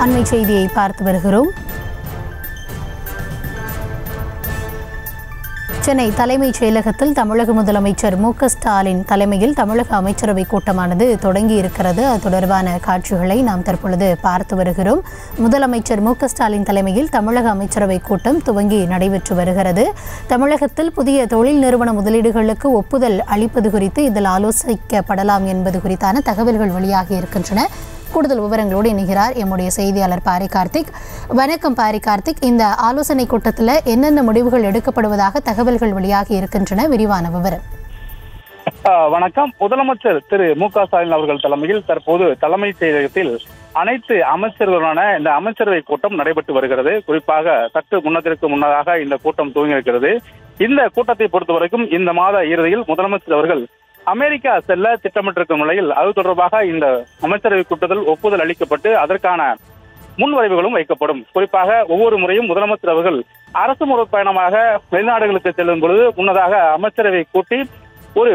அண்மை செய்தியை பார்த்து வருகிறோம் சென்னை தலைமைச் செயலகத்தில் தமிழக முதலமைச்சர் மு க ஸ்டாலின் தலைமையில் தமிழக அமைச்சரவை கூட்டமானது தொடங்கி இருக்கிறது அது தொடர்பான காட்சிகளை நாம் தற்பொழுது பார்த்து வருகிறோம் முதலமைச்சர் மு க ஸ்டாலின் தலைமையில் தமிழக அமைச்சரவை கூட்டம் துவங்கி நடைபெற்று வருகிறது தமிழகத்தில் புதிய தொழில் நிறுவன முதலீடுகளுக்கு ஒப்புதல் அளிப்பது குறித்து இதில் ஆலோசிக்கப்படலாம் என்பது குறித்தான தகவல்கள் வெளியாகி இருக்கின்றன கூடுதல் விவரங்களோடு இணைகிறார் எம்முடைய செய்தியாளர் பாரி கார்த்திக் வணக்கம் பாரி கார்த்திக் இந்த ஆலோசனை கூட்டத்தில் என்னென்ன முடிவுகள் எடுக்கப்படுவதாக தகவல்கள் வெளியாகி இருக்கின்றன விரிவான விவரம் ஆஹ் வணக்கம் முதலமைச்சர் திரு மு க ஸ்டாலின் அவர்கள் தலைமையில் தற்போது தலைமைச் செயலகத்தில் அனைத்து அமைச்சர்களுடனான இந்த அமைச்சரவை கூட்டம் நடைபெற்று வருகிறது குறிப்பாக சற்று முன்னத்திற்கு முன்னதாக இந்த கூட்டம் துவங்கியிருக்கிறது இந்த கூட்டத்தை பொறுத்தவரைக்கும் இந்த மாத இறுதியில் முதலமைச்சர் அவர்கள் அமெரிக்கா செல்ல திட்டமிட்டிருக்கும் நிலையில் அது தொடர்பாக இந்த அமைச்சரவை கூட்டத்தில் ஒப்புதல் அளிக்கப்பட்டு அதற்கான முன்வரைவுகளும் வைக்கப்படும் குறிப்பாக ஒவ்வொரு முறையும் முதலமைச்சர் அவர்கள் அரசு முறை பயணமாக வெளிநாடுகளுக்கு செல்லும் பொழுது முன்னதாக அமைச்சரவை கூட்டி ஒரு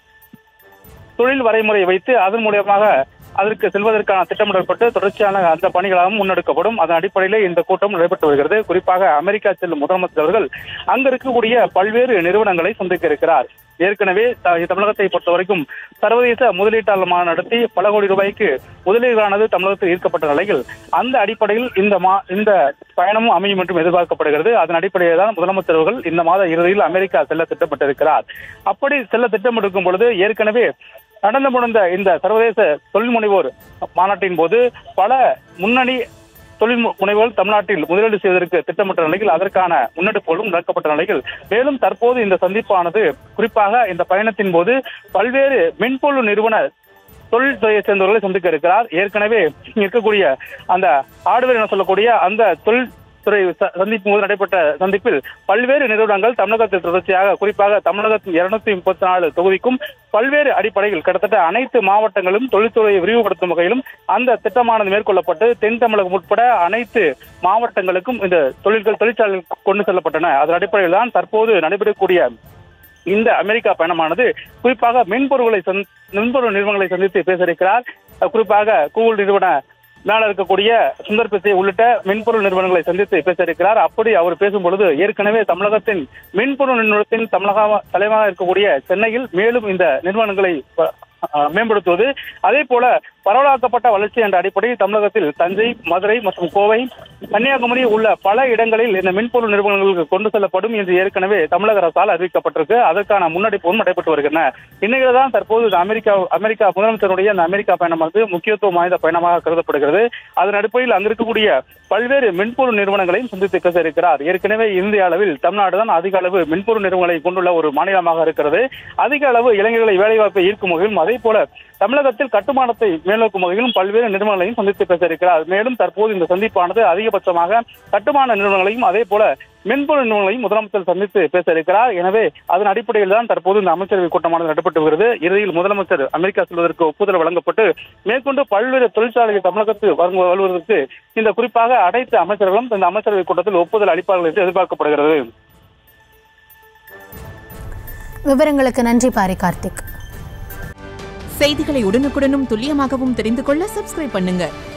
தொழில் வரைமுறை வைத்து அதன் மூலியமாக அதற்கு செல்வதற்கான திட்டமிடப்பட்டு தொடர்ச்சியான அந்த பணிகளாகவும் முன்னெடுக்கப்படும் அதன் அடிப்படையிலே இந்த கூட்டம் நடைபெற்று வருகிறது குறிப்பாக அமெரிக்கா செல்லும் முதலமைச்சர் அவர்கள் அங்க இருக்கக்கூடிய பல்வேறு நிறுவனங்களை சந்திக்க இருக்கிறார் ஏற்கனவே த- தமிழகத்தை பொறுத்த வரைக்கும் சர்வதேச முதலீட்டாளர் நடத்தி பல கோடி ரூபாய்க்கு முதலீடானது தமிழகத்தில் ஈர்க்கப்பட்ட நிலையில் அந்த அடிப்படையில் இந்த மா இந்த பயணமும் அமையும் என்றும் எதிர்பார்க்கப்படுகிறது அதன் அடிப்படையில் தான் முதலமைச்சர் அவர்கள் இந்த மாத இறுதியில் அமெரிக்கா செல்ல திட்டமிட்டிருக்கிறார் அப்படி செல்ல திட்டமிட்டிருக்கும் பொழுது ஏற்கனவே நடந்து முடிந்த இந்த சர்வதேச தொழில் முனைவோர் மாநாட்டின் போது பல முன்னணி தொழில் மு- முனைவோர் தமிழ்நாட்டில் முதலீடு செய்வதற்கு திட்டமிட்ட நிலையில் அதற்கான முன்னெடுப்புகளும் நடக்கப்பட்ட நிலையில் மேலும் தற்போது இந்த சந்திப்பானது குறிப்பாக இந்த பயணத்தின் போது பல்வேறு மென்பொருள் நிறுவன தொழில் துறையை சேர்ந்தவர்களை சந்திக்க இருக்கிறார் ஏற்கனவே இருக்கக்கூடிய அந்த ஹார்ட்வேர் என சொல்லக்கூடிய அந்த தொழில் துறை ச- சந்திப்பு போது நடைபெற்ற சந்திப்பில் பல்வேறு நிறுவனங்கள் தமிழகத்தில் தொடர்ச்சியாக குறிப்பாக தமிழகத்தின் இருநூத்தி முப்பத்தி நாலு தொகுதிக்கும் பல்வேறு அடிப்படையில் கிட்டத்தட்ட அனைத்து மாவட்டங்களும் தொழில்துறையை விரிவுபடுத்தும் வகையிலும் அந்த திட்டமானது மேற்கொள்ளப்பட்டு தென் தமிழகம் உட்பட அனைத்து மாவட்டங்களுக்கும் இந்த தொழில்கள் தொழிற்சாலைகள் கொண்டு செல்லப்பட்டன அதன் அடிப்படையில் தான் தற்போது நடைபெறக்கூடிய இந்த அமெரிக்கா பயணமானது குறிப்பாக மென்பொருள்களை சந்- மென்பொருள் நிறுவனங்களை சந்தித்து பேச இருக்கிறார் அஹ் குறிப்பாக கூகுள் நிறுவன மேல இருக்கக்கூடிய சுந்தர் பிச்சை உள்ளிட்ட மென்பொருள் நிறுவனங்களை சந்தித்து பேச இருக்கிறார் அப்படி அவர் பேசும் பொழுது ஏற்கனவே தமிழகத்தின் மென்பொருள் நிறுவனத்தின் தமிழக தலைவராக இருக்கக்கூடிய சென்னையில் மேலும் இந்த நிறுவனங்களை ப- அஹ் மேம்படுத்துவது அதே போல பரவலாக்கப்பட்ட வளர்ச்சி என்ற அடிப்படையில் தமிழகத்தில் தஞ்சை மதுரை மற்றும் கோவை கன்னியாகுமரி உள்ள பல இடங்களில் இந்த மென்பொருள் நிறுவனங்களுக்கு கொண்டு செல்லப்படும் என்று ஏற்கனவே தமிழக அரசால் அறிவிக்கப்பட்டிருக்கு அதற்கான முன்னெடுப்பும் நடைபெற்று வருகின்றன இந்நிலையில் தான் தற்போது இந்த அமெரிக்கா அமெரிக்கா முதலமைச்சருடைய இந்த அமெரிக்கா பயணமானது முக்கியத்துவம் வாய்ந்த பயணமாக கருதப்படுகிறது அதன் அடிப்படையில் அங்கு இருக்கக்கூடிய பல்வேறு மென்பொருள் நிறுவனங்களையும் சந்தித்து பேச இருக்கிறார் ஏற்கனவே இந்திய அளவில் தமிழ்நாடு தான் அதிக அளவு மென்பொருள் நிறுவனங்களை கொண்டுள்ள ஒரு மாநிலமாக இருக்கிறது அதிக அளவு இளைஞர்களை வேலைவாய்ப்பை ஈர்க்கும் வகையிலும் அதே போல தமிழகத்தில் கட்டுமானத்தை மேலோக்கும் வகையிலும் பல்வேறு நிறுவனங்களையும் சந்தித்து பேச இருக்கிறார் மேலும் தற்போது இந்த சந்திப்பானது அதிகபட்சமாக கட்டுமான நிறுவனங்களையும் அதே போல மென்பொருள் நிறுவனங்களையும் முதலமைச்சர் சந்தித்து பேச இருக்கிறார் எனவே அதன் அடிப்படையில் தான் தற்போது இந்த அமைச்சரவை கூட்டமானது நடைபெற்று வருகிறது இறுதியில் முதலமைச்சர் அமெரிக்கா செல்வதற்கு ஒப்புதல் வழங்கப்பட்டு மேற்கொண்டு பல்வேறு தொழிற்சாலைகள் தமிழகத்தில் வரும் வருவதற்கு இந்த குறிப்பாக அனைத்து அமைச்சர்களும் இந்த அமைச்சரவை கூட்டத்தில் ஒப்புதல் அளிப்பார்கள் என்று எதிர்பார்க்கப்படுகிறது விவரங்களுக்கு நன்றி பாரி கார்த்திக் செய்திகளை உடனுக்குடனும் துல்லியமாகவும் தெரிந்து கொள்ள சப்ஸ்கிரைப் பண்ணுங்க